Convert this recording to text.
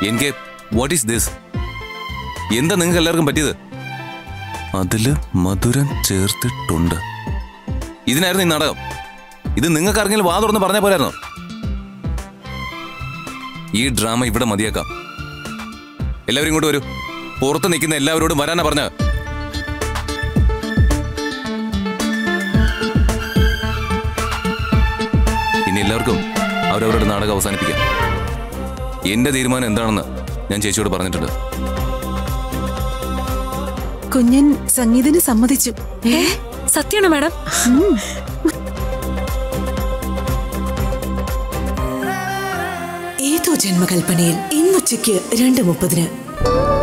എനിക്ക് what is this എന്താ നിങ്ങൾക്ക് എല്ലാവർക്കും പറ്റിയത് അതില് മധുരം ചേർത്തിട്ടുണ്ട് ഇതിനായിരുന്നു ഈ നാടകം ഇത് നിങ്ങൾക്ക് ആർക്കെങ്കിലും വാ തുറന്ന് പറഞ്ഞാൽ പോരായിരുന്നോ ഈ ഡ്രാമ ഇവിടെ മതിയാക്കാം എല്ലാവരും ഇങ്ങോട്ട് വരൂ പുറത്ത് നിൽക്കുന്ന എല്ലാവരോടും വരാനാ പറഞ്ഞ ഇനി എല്ലാവർക്കും അവരവരുടെ നാടകം അവസാനിപ്പിക്കാം എന്റെ തീരുമാനം എന്താണെന്ന് ഞാൻ ചേച്ചിയോട് പറഞ്ഞിട്ടുണ്ട് കുഞ്ഞൻ സംഗീതിന് സമ്മതിച്ചു ഏ സത്യമാണോ മാഡം ഏതോ ജന്മകൽപ്പനയിൽ ഇന്നുച്ചയ്ക്ക് രണ്ട് മുപ്പതിന്